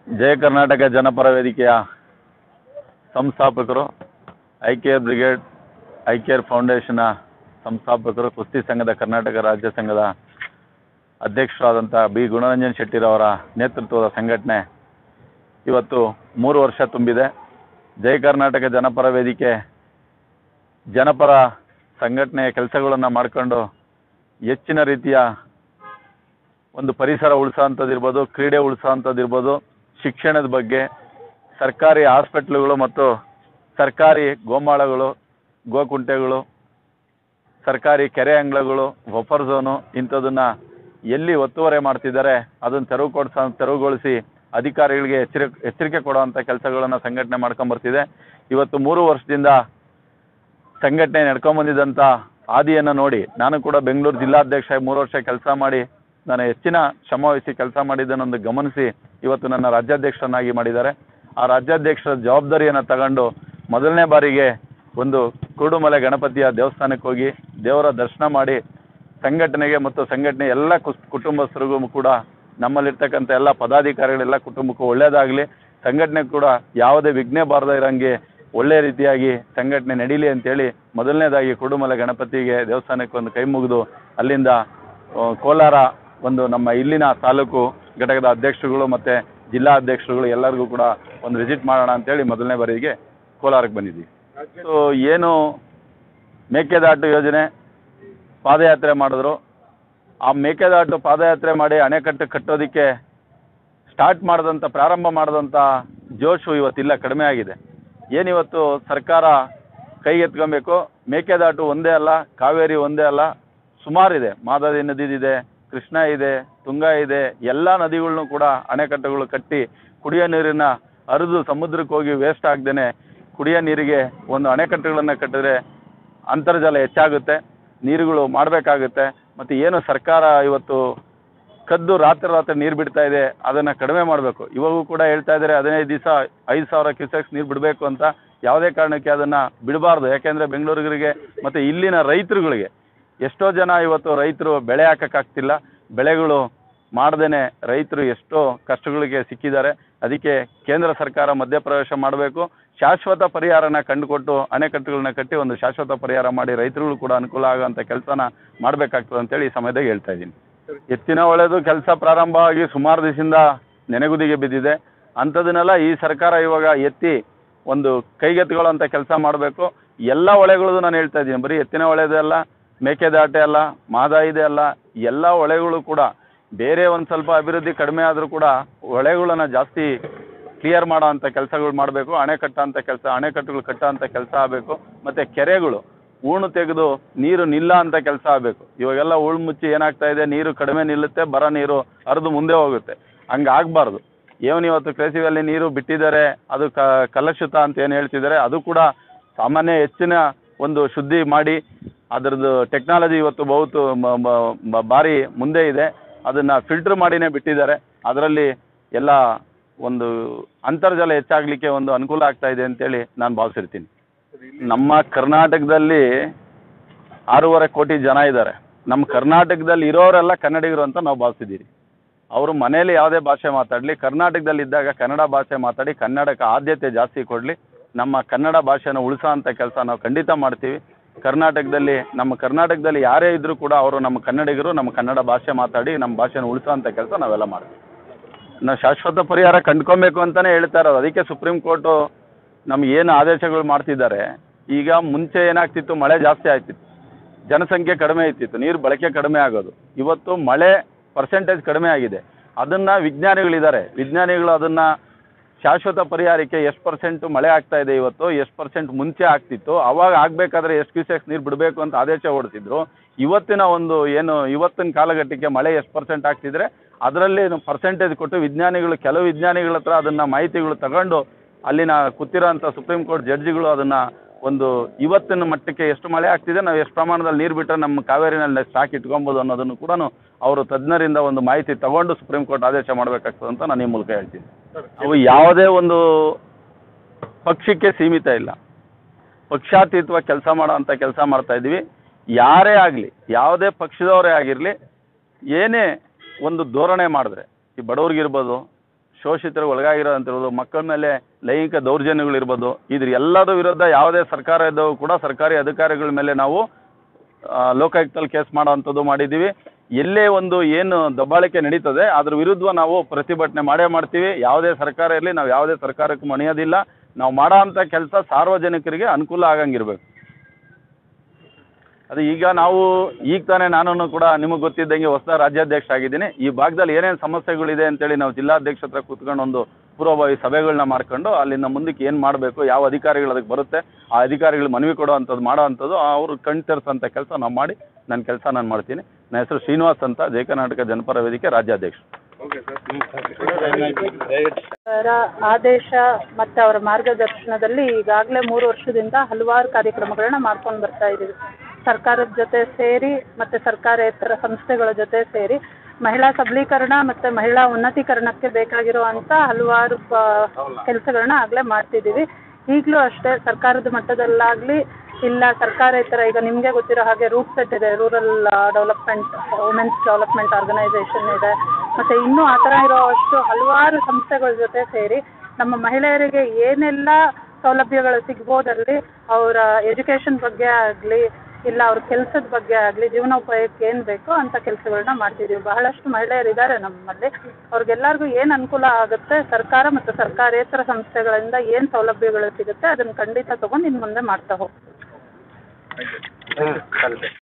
ಜಯ ಕರ್ನಾಟಕ ಜನಪರ ವೇದಿಕೆಯ ಸಂಸ್ಥಾಪಕರು I care brigade I care ಫೌಂಡೇಶನ್ನ ಸಂಸ್ಥಾಪಕರು ಕುಸ್ತಿ ಸಂಘದ ಕರ್ನಾಟಕ ರಾಜ್ಯ ಸಂಘದ ಅಧ್ಯಕ್ಷರಾದಂಥ ಬಿ ಗುಣರಂಜನ್ ಶೆಟ್ಟಿರವರ ನೇತೃತ್ವದ ಸಂಘಟನೆ ಇವತ್ತು ಮೂರು ವರ್ಷ ತುಂಬಿದೆ ಜಯ ಕರ್ನಾಟಕ ಜನಪರ ವೇದಿಕೆ ಜನಪರ ಸಂಘಟನೆಯ ಕೆಲಸಗಳನ್ನು ಮಾಡಿಕೊಂಡು ಹೆಚ್ಚಿನ ರೀತಿಯ ಒಂದು ಪರಿಸರ ಉಳಿಸೋವಂಥದ್ದಿರ್ಬೋದು ಕ್ರೀಡೆ ಉಳಿಸೋವಂಥದ್ದಿರ್ಬೋದು ಶಿಕ್ಷಣದ ಬಗ್ಗೆ ಸರ್ಕಾರಿ ಹಾಸ್ಪಿಟ್ಲುಗಳು ಮತ್ತು ಸರ್ಕಾರಿ ಗೋಮಾಳಗಳು ಗೋಕುಂಟೆಗಳು ಸರ್ಕಾರಿ ಕೆರೆ ಅಂಗಳಗಳು ಬಫರ್ ಝೋನು ಇಂಥದನ್ನು ಎಲ್ಲಿ ಒತ್ತುವರಿ ಮಾಡ್ತಿದ್ದಾರೆ ಅದನ್ನು ತೆರವುಗೊಳಿಸ ತೆರವುಗೊಳಿಸಿ ಅಧಿಕಾರಿಗಳಿಗೆ ಎಚ್ಚರಿ ಎಚ್ಚರಿಕೆ ಕೊಡುವಂಥ ಕೆಲಸಗಳನ್ನು ಸಂಘಟನೆ ಮಾಡ್ಕೊಂಬರ್ತಿದೆ ಇವತ್ತು ಮೂರು ವರ್ಷದಿಂದ ಸಂಘಟನೆ ನಡ್ಕೊಂಬಂದಿದ್ದಂಥ ಹಾದಿಯನ್ನು ನೋಡಿ ನಾನು ಕೂಡ ಬೆಂಗಳೂರು ಜಿಲ್ಲಾಧ್ಯಕ್ಷ ಮೂರು ವರ್ಷ ಕೆಲಸ ಮಾಡಿ ನಾನು ಹೆಚ್ಚಿನ ಶ್ರಮವಹಿಸಿ ಕೆಲಸ ಮಾಡಿದ್ದನ್ನೊಂದು ಗಮನಿಸಿ ಇವತ್ತು ನನ್ನ ರಾಜ್ಯಾಧ್ಯಕ್ಷರನ್ನಾಗಿ ಮಾಡಿದ್ದಾರೆ ಆ ರಾಜ್ಯಾಧ್ಯಕ್ಷರ ಜವಾಬ್ದಾರಿಯನ್ನು ತಗೊಂಡು ಮೊದಲನೇ ಬಾರಿಗೆ ಒಂದು ಕುರುಡುಮಲೆ ಗಣಪತಿಯ ದೇವಸ್ಥಾನಕ್ಕೆ ಹೋಗಿ ದೇವರ ದರ್ಶನ ಮಾಡಿ ಸಂಘಟನೆಗೆ ಮತ್ತು ಸಂಘಟನೆ ಎಲ್ಲ ಕುಸ್ ಕುಟುಂಬಸ್ಥರಿಗೂ ಕೂಡ ನಮ್ಮಲ್ಲಿರ್ತಕ್ಕಂಥ ಎಲ್ಲ ಪದಾಧಿಕಾರಿಗಳೆಲ್ಲ ಕುಟುಂಬಕ್ಕೂ ಒಳ್ಳೆಯದಾಗಲಿ ಸಂಘಟನೆ ಕೂಡ ಯಾವುದೇ ವಿಘ್ನ ಬಾರದೇ ಇರೋಂಗೆ ಒಳ್ಳೆ ರೀತಿಯಾಗಿ ಸಂಘಟನೆ ನಡೀಲಿ ಅಂತೇಳಿ ಮೊದಲನೇದಾಗಿ ಕುರುಡುಮಲೆ ಗಣಪತಿಗೆ ದೇವಸ್ಥಾನಕ್ಕೆ ಒಂದು ಕೈ ಮುಗಿದು ಅಲ್ಲಿಂದ ಆ, ಕೋಲಾರ ಒಂದು ನಮ್ಮ ಇಲ್ಲಿನ ತಾಲೂಕು ಘಟಕದ ಅಧ್ಯಕ್ಷರುಗಳು ಮತ್ತು ಜಿಲ್ಲಾ ಅಧ್ಯಕ್ಷರುಗಳು ಎಲ್ಲರಿಗೂ ಕೂಡ ಒಂದು ವಿಸಿಟ್ ಮಾಡೋಣ ಅಂತೇಳಿ ಮೊದಲನೇ ಬಾರಿಗೆ ಕೋಲಾರಕ್ಕೆ ಬಂದಿದ್ದೀವಿ ಸೊ ಏನು ಮೇಕೆದಾಟು ಯೋಜನೆ ಪಾದಯಾತ್ರೆ ಮಾಡಿದ್ರು ಆ ಮೇಕೆದಾಟು ಪಾದಯಾತ್ರೆ ಮಾಡಿ ಅಣೆಕಟ್ಟು ಕಟ್ಟೋದಕ್ಕೆ ಸ್ಟಾರ್ಟ್ ಮಾಡಿದಂಥ ಪ್ರಾರಂಭ ಮಾಡಿದಂಥ ಜೋಶು ಇವತ್ತಿಲ್ಲ ಕಡಿಮೆ ಆಗಿದೆ ಏನಿವತ್ತು ಸರ್ಕಾರ ಕೈಗೆತ್ಕೊಬೇಕು ಮೇಕೆದಾಟು ಒಂದೇ ಅಲ್ಲ ಕಾವೇರಿ ಒಂದೇ ಅಲ್ಲ ಸುಮಾರಿದೆ ಮಾದಾದಿ ನದಿದಿದೆ ಕೃಷ್ಣ ಇದೆ ತುಂಗ ಇದೆ ಎಲ್ಲ ನದಿಗಳ್ನೂ ಕೂಡ ಅಣೆಕಟ್ಟುಗಳು ಕಟ್ಟಿ ಕುಡಿಯೋ ನೀರಿನ ಹರಿದು ಸಮುದ್ರಕ್ಕೆ ಹೋಗಿ ವೇಸ್ಟ್ ಆಗ್ದೇನೆ ಕುಡಿಯೋ ನೀರಿಗೆ ಒಂದು ಅಣೆಕಟ್ಟುಗಳನ್ನು ಕಟ್ಟಿದ್ರೆ ಅಂತರ್ಜಲ ಹೆಚ್ಚಾಗುತ್ತೆ ನೀರುಗಳು ಮಾಡಬೇಕಾಗುತ್ತೆ ಮತ್ತು ಏನು ಸರ್ಕಾರ ಇವತ್ತು ಕದ್ದು ರಾತ್ರಿ ರಾತ್ರಿ ನೀರು ಬಿಡ್ತಾ ಇದೆ ಅದನ್ನು ಕಡಿಮೆ ಮಾಡಬೇಕು ಇವಾಗೂ ಕೂಡ ಹೇಳ್ತಾ ಇದ್ದಾರೆ ಹದಿನೈದು ದಿವಸ ಐದು ಸಾವಿರ ಕ್ಯೂಸೆಕ್ಸ್ ನೀರು ಬಿಡಬೇಕು ಅಂತ ಯಾವುದೇ ಕಾರಣಕ್ಕೆ ಅದನ್ನು ಬಿಡಬಾರ್ದು ಯಾಕೆಂದರೆ ಬೆಂಗಳೂರಿಗರಿಗೆ ಮತ್ತು ಇಲ್ಲಿನ ರೈತರುಗಳಿಗೆ ಎಷ್ಟೋ ಜನ ಇವತ್ತು ರೈತರು ಬೆಳೆ ಹಾಕೋಕ್ಕಾಗ್ತಿಲ್ಲ ಬೆಳೆಗಳು ಮಾಡ್ದೇ ರೈತರು ಎಷ್ಟೋ ಕಷ್ಟಗಳಿಗೆ ಸಿಕ್ಕಿದ್ದಾರೆ ಅದಕ್ಕೆ ಕೇಂದ್ರ ಸರ್ಕಾರ ಮಧ್ಯಪ್ರವೇಶ ಮಾಡಬೇಕು ಶಾಶ್ವತ ಪರಿಹಾರನ ಕಂಡುಕೊಟ್ಟು ಅಣೆಕಟ್ಟುಗಳನ್ನ ಕಟ್ಟಿ ಒಂದು ಶಾಶ್ವತ ಪರಿಹಾರ ಮಾಡಿ ರೈತರುಗಳು ಕೂಡ ಅನುಕೂಲ ಆಗೋಂಥ ಕೆಲಸನ ಮಾಡಬೇಕಾಗ್ತದೆ ಅಂತೇಳಿ ಈ ಸಮಯದಾಗ ಹೇಳ್ತಾ ಇದ್ದೀನಿ ಎತ್ತಿನ ಒಳ್ಳೆದು ಕೆಲಸ ಪ್ರಾರಂಭ ಆಗಿ ಸುಮಾರು ದಿವಸದಿಂದ ನೆನೆಗುದಿಗೆ ಬಿದ್ದಿದೆ ಅಂಥದನ್ನೆಲ್ಲ ಈ ಸರ್ಕಾರ ಇವಾಗ ಎತ್ತಿ ಒಂದು ಕೈಗೆತ್ತಿಕೊಳ್ಳೋಂಥ ಕೆಲಸ ಮಾಡಬೇಕು ಎಲ್ಲ ಹೊಳೆಗಳದ್ದು ನಾನು ಹೇಳ್ತಾ ಇದ್ದೀನಿ ಬರೀ ಎತ್ತಿನ ಹೊಳೆದೇ ಅಲ್ಲ ಮೇಕೆದಾಟೆ ಅಲ್ಲ ಮಾದಾಯಿದೆ ಅಲ್ಲ ಎಲ್ಲ ಹೊಳೆಗಳು ಕೂಡ ಬೇರೆ ಒಂದು ಸ್ವಲ್ಪ ಅಭಿವೃದ್ಧಿ ಕಡಿಮೆ ಆದರೂ ಕೂಡ ಹೊಳೆಗಳನ್ನ ಜಾಸ್ತಿ ಕ್ಲಿಯರ್ ಮಾಡೋ ಅಂಥ ಕೆಲಸಗಳು ಮಾಡಬೇಕು ಅಣೆ ಕಟ್ಟೋಂಥ ಕೆಲಸ ಅಣೆಕಟ್ಟುಗಳು ಕಟ್ಟೋಂಥ ಕೆಲಸ ಆಗಬೇಕು ಮತ್ತು ಕೆರೆಗಳು ಹೂಣು ತೆಗೆದು ನೀರು ನಿಲ್ಲ ಅಂತ ಕೆಲಸ ಆಗಬೇಕು ಇವಾಗೆಲ್ಲ ಉಳು ಮುಚ್ಚಿ ಏನಾಗ್ತಾ ಇದೆ ನೀರು ಕಡಿಮೆ ನಿಲ್ಲುತ್ತೆ ಬರ ನೀರು ಹರಿದು ಮುಂದೆ ಹೋಗುತ್ತೆ ಹಂಗೆ ಆಗಬಾರ್ದು ಏನು ಇವತ್ತು ಕೃಷಿಯಲ್ಲಿ ನೀರು ಬಿಟ್ಟಿದ್ದಾರೆ ಅದು ಕ ಕಲುಷಿತ ಅಂತ ಏನು ಹೇಳ್ತಿದ್ದಾರೆ ಅದು ಕೂಡ ಸಾಮಾನ್ಯ ಹೆಚ್ಚಿನ ಒಂದು ಶುದ್ಧಿ ಮಾಡಿ ಅದರದ್ದು ಟೆಕ್ನಾಲಜಿ ಇವತ್ತು ಬಹುತು ಮ- ಮ- ಮ- ಭಾರಿ ಮುಂದೆ ಇದೆ ಅದನ್ನು ಫಿಲ್ಟ್ರ್ ಮಾಡಿನೇ ಬಿಟ್ಟಿದ್ದಾರೆ ಅದರಲ್ಲಿ ಎಲ್ಲ ಒಂದು ಅಂತರ್ಜಲ ಹೆಚ್ಚಾಗಲಿಕ್ಕೆ ಒಂದು ಅನುಕೂಲ ಆಗ್ತಾ ಇದೆ ಅಂತೇಳಿ ನಾನು ಭಾವಿಸಿರ್ತೀನಿ ನಮ್ಮ ಕರ್ನಾಟಕದಲ್ಲಿ ಆರೂವರೆ ಕೋಟಿ ಜನ ಇದ್ದಾರೆ ನಮ್ಮ ಕರ್ನಾಟಕದಲ್ಲಿ ಇರೋರೆಲ್ಲ ಕನ್ನಡಿಗರು ಅಂತ ನಾವು ಭಾವಿಸಿದ್ದೀರಿ ಅವರು ಮನೇಲಿ ಯಾವುದೇ ಭಾಷೆ ಮಾತಾಡಲಿ ಕರ್ನಾಟಕದಲ್ಲಿ ಇದ್ದಾಗ ಕನ್ನಡ ಭಾಷೆ ಮಾತಾಡಿ ಕನ್ನಡಕ್ಕೆ ಆದ್ಯತೆ ಜಾಸ್ತಿ ಕೊಡಲಿ ನಮ್ಮ ಕನ್ನಡ ಭಾಷೆನ ಉಳಿಸೋ ಅಂಥ ಕೆಲಸ ನಾವು ಖಂಡಿತ ಮಾಡ್ತೀವಿ ಕರ್ನಾಟಕದಲ್ಲಿ ನಮ್ಮ ಕರ್ನಾಟಕದಲ್ಲಿ ಯಾರೇ ಇದ್ದರೂ ಕೂಡ ಅವರು ನಮ್ಮ ಕನ್ನಡಿಗರು ನಮ್ಮ ಕನ್ನಡ ಭಾಷೆ ಮಾತಾಡಿ ನಮ್ಮ ಭಾಷೆನ ಉಳಿಸೋ ಅಂಥ ಕೆಲಸ ನಾವೆಲ್ಲ ಮಾಡ್ತೀವಿ ನಾವು ಶಾಶ್ವತ ಪರಿಹಾರ ಕಂಡ್ಕೊಬೇಕು ಅಂತಲೇ ಹೇಳ್ತಾ ಇರೋದು ಅದಕ್ಕೆ ಸುಪ್ರೀಂ ಕೋರ್ಟು ನಮ್ಗೆ ಏನು ಆದೇಶಗಳು ಮಾಡ್ತಿದ್ದಾರೆ ಈಗ ಮುಂಚೆ ಏನಾಗ್ತಿತ್ತು ಮಳೆ ಜಾಸ್ತಿ ಆಗ್ತಿತ್ತು ಜನಸಂಖ್ಯೆ ಕಡಿಮೆ ಇರ್ತಿತ್ತು ನೀರು ಬಳಕೆ ಕಡಿಮೆ ಆಗೋದು ಇವತ್ತು ಮಳೆ ಪರ್ಸೆಂಟೇಜ್ ಕಡಿಮೆ ಆಗಿದೆ ಅದನ್ನು ವಿಜ್ಞಾನಿಗಳಿದ್ದಾರೆ ವಿಜ್ಞಾನಿಗಳು ಅದನ್ನು ಶಾಶ್ವತ ಪರಿಹಾರಕ್ಕೆ ಎಷ್ಟು ಪರ್ಸೆಂಟ್ ಮಳೆ ಆಗ್ತಾ ಇದೆ ಇವತ್ತು ಎಷ್ಟು ಪರ್ಸೆಂಟ್ ಮುಂಚೆ ಆಗ್ತಿತ್ತು ಅವಾಗ ಆಗಬೇಕಾದ್ರೆ ಎಷ್ಟು ಕ್ಯೂಸೆಕ್ಸ್ ನೀರು ಬಿಡಬೇಕು ಅಂತ ಆದೇಶ ಹೊಡ್ತಿದ್ರು ಇವತ್ತಿನ ಒಂದು ಏನು ಇವತ್ತಿನ ಕಾಲಘಟ್ಟಕ್ಕೆ ಮಳೆ ಎಷ್ಟು ಪರ್ಸೆಂಟ್ ಆಗ್ತಿದ್ರೆ ಅದರಲ್ಲಿ ಪರ್ಸೆಂಟೇಜ್ ಕೊಟ್ಟು ವಿಜ್ಞಾನಿಗಳು ಕೆಲವು ವಿಜ್ಞಾನಿಗಳ ಹತ್ರ ಅದನ್ನು ಮಾಹಿತಿಗಳು ತಗೊಂಡು ಅಲ್ಲಿನ ಕೂತಿರೋಂಥ ಸುಪ್ರೀಂ ಕೋರ್ಟ್ ಜಡ್ಜಿಗಳು ಅದನ್ನು ಒಂದು ಇವತ್ತಿನ ಮಟ್ಟಕ್ಕೆ ಎಷ್ಟು ಮಳೆ ಆಗ್ತಿದೆ ನಾವು ಎಷ್ಟು ಪ್ರಮಾಣದಲ್ಲಿ ನೀರು ಬಿಟ್ಟರೆ ನಮ್ಮ ಕಾವೇರಿನಲ್ಲಿ ಸ್ಟಾಕ್ ಇಟ್ಕೊಬೋದು ಅನ್ನೋದನ್ನು ಕೂಡ ಅವರು ತಜ್ಞರಿಂದ ಒಂದು ಮಾಹಿತಿ ತಗೊಂಡು ಸುಪ್ರೀಂ ಕೋರ್ಟ್ ಆದೇಶ ಮಾಡಬೇಕಾಗ್ತದೆ ಅಂತ ನಾನು ಈ ಮೂಲಕ ಹೇಳ್ತೀನಿ ಅವು ಯಾವುದೇ ಒಂದು ಪಕ್ಷಕ್ಕೆ ಸೀಮಿತ ಇಲ್ಲ ಪಕ್ಷಾತೀತವಾಗಿ ಕೆಲಸ ಮಾಡೋ ಅಂಥ ಕೆಲಸ ಮಾಡ್ತಾ ಇದ್ದೀವಿ ಯಾರೇ ಆಗಲಿ ಯಾವುದೇ ಪಕ್ಷದವರೇ ಆಗಿರಲಿ ಏನೇ ಒಂದು ಧೋರಣೆ ಮಾಡಿದ್ರೆ ಈ ಬಡವ್ರಿಗಿರ್ಬೋದು ಶೋಷಿತರು ಒಳಗಾಗಿರೋಂಥದ್ದು ಮಕ್ಕಳ ಮೇಲೆ ಲೈಂಗಿಕ ದೌರ್ಜನ್ಯಗಳಿರ್ಬೋದು ಇದ್ರ ಎಲ್ಲದರ ವಿರುದ್ಧ ಯಾವುದೇ ಸರ್ಕಾರ ಇದ್ದವು ಕೂಡ ಸರ್ಕಾರಿ ಅಧಿಕಾರಿಗಳ ಮೇಲೆ ನಾವು ಆ, ಲೋಕಾಯುಕ್ತಲ್ಲಿ ಕೇಸ್ ಮಾಡೋವಂಥದ್ದು ಮಾಡಿದ್ದೀವಿ ಎಲ್ಲೇ ಒಂದು ಏನು ದಬ್ಬಾಳಿಕೆ ನಡೀತದೆ ಅದ್ರ ವಿರುದ್ಧ ನಾವು ಪ್ರತಿಭಟನೆ ಮಾಡೇ ಮಾಡ್ತೀವಿ ಯಾವುದೇ ಸರ್ಕಾರ ಇರಲಿ ನಾವು ಯಾವುದೇ ಸರ್ಕಾರಕ್ಕೆ ಮಣಿಯೋದಿಲ್ಲ ನಾವು ಮಾಡೋ ಅಂಥ ಕೆಲಸ ಸಾರ್ವಜನಿಕರಿಗೆ ಅನುಕೂಲ ಆಗಂಗಿರ್ಬೇಕು ಅದು ಈಗ ನಾವು ಈಗ ತಾನೇ ನಾನು ಕೂಡ ನಿಮಗೆ ಗೊತ್ತಿದ್ದಂಗೆ ಹೊಸ ರಾಜ್ಯಾಧ್ಯಕ್ಷ ಆಗಿದ್ದೀನಿ ಈ ಭಾಗದಲ್ಲಿ ಏನೇನು ಸಮಸ್ಯೆಗಳಿದೆ ಅಂತೇಳಿ ನಾವು ಜಿಲ್ಲಾಧ್ಯಕ್ಷ ಹತ್ರ ಕೂತ್ಕೊಂಡು ಒಂದು ಪೂರ್ವಭಾವಿ ಸಭೆಗಳನ್ನ ಮಾಡ್ಕೊಂಡು ಅಲ್ಲಿಂದ ಮುಂದಕ್ಕೆ ಏನು ಮಾಡಬೇಕು ಯಾವ ಅಧಿಕಾರಿಗಳು ಅದಕ್ಕೆ ಬರುತ್ತೆ ಆ ಅಧಿಕಾರಿಗಳು ಮನವಿ ಕೊಡೋ ಅಂಥದ್ದು ಮಾಡೋ ಅಂಥದ್ದು ಅವರು ಕಣ್ ತೆರೆಸೋಂಥ ಕೆಲಸ ನಾವು ಮಾಡಿ ನನ್ನ ಕೆಲಸ ನಾನು ಮಾಡ್ತೀನಿ ನನ್ನ ಹೆಸರು ಶ್ರೀನಿವಾಸ್ ಅಂತ ಜಯ ಕರ್ನಾಟಕ ಜನಪರ ವೇದಿಕೆ ರಾಜ್ಯಾಧ್ಯಕ್ಷ ಅವರ ಆದೇಶ ಮತ್ತು ಅವರ ಮಾರ್ಗದರ್ಶನದಲ್ಲಿ ಈಗಾಗಲೇ ಮೂರು ವರ್ಷದಿಂದ ಹಲವಾರು ಕಾರ್ಯಕ್ರಮಗಳನ್ನ ಮಾಡ್ಕೊಂಡು ಬರ್ತಾ ಇದ್ದೀವಿ ಸರ್ಕಾರದ ಜೊತೆ ಸೇರಿ ಮತ್ತು ಸರ್ಕಾರೇತರ ಸಂಸ್ಥೆಗಳ ಜೊತೆ ಸೇರಿ ಮಹಿಳಾ ಸಬಲೀಕರಣ ಮತ್ತು ಮಹಿಳಾ ಉನ್ನತೀಕರಣಕ್ಕೆ ಬೇಕಾಗಿರುವಂಥ ಹಲವಾರು ಕೆಲಸಗಳನ್ನ ಆಗಲೇ ಮಾಡ್ತಿದ್ದೀವಿ ಈಗಲೂ ಅಷ್ಟೇ ಸರ್ಕಾರದ ಮಟ್ಟದಲ್ಲಾಗಲಿ ಇಲ್ಲ ಸರ್ಕಾರೇತರ ಈಗ ನಿಮಗೆ ಗೊತ್ತಿರೋ ಹಾಗೆ ರೂಟ್ ಸೆಟ್ ಇದೆ rural development women's development organisation ಇದೆ ಮತ್ತು ಇನ್ನೂ ಆ ಥರ ಇರೋವಷ್ಟು ಹಲವಾರು ಸಂಸ್ಥೆಗಳ ಜೊತೆ ಸೇರಿ ನಮ್ಮ ಮಹಿಳೆಯರಿಗೆ ಏನೆಲ್ಲ ಸೌಲಭ್ಯಗಳು ಸಿಗ್ಬೋದಲ್ಲಿ ಅವರ ಎಜುಕೇಷನ್ ಬಗ್ಗೆ ಆಗಲಿ ಇಲ್ಲ ಅವ್ರ ಕೆಲಸದ ಬಗ್ಗೆ ಆಗಲಿ ಜೀವನೋಪಾಯಕ್ಕೆ ಏನು ಬೇಕೋ ಅಂಥ ಕೆಲಸಗಳನ್ನ ಮಾಡ್ತಿದ್ದೀವಿ ಬಹಳಷ್ಟು ಮಹಿಳೆಯರಿದ್ದಾರೆ ನಮ್ಮಲ್ಲಿ ಅವ್ರಿಗೆಲ್ಲರಿಗೂ ಏನು ಅನುಕೂಲ ಆಗುತ್ತೆ ಸರ್ಕಾರ ಮತ್ತು ಸರ್ಕಾರೇತರ ಸಂಸ್ಥೆಗಳಿಂದ ಏನು ಸೌಲಭ್ಯಗಳು ಸಿಗುತ್ತೆ ಅದನ್ನು ಖಂಡಿತ ತೊಗೊಂಡು ಇನ್ನು ಮುಂದೆ ಮಾಡ್ತಾ ಹೋಗ್ತೀವಿ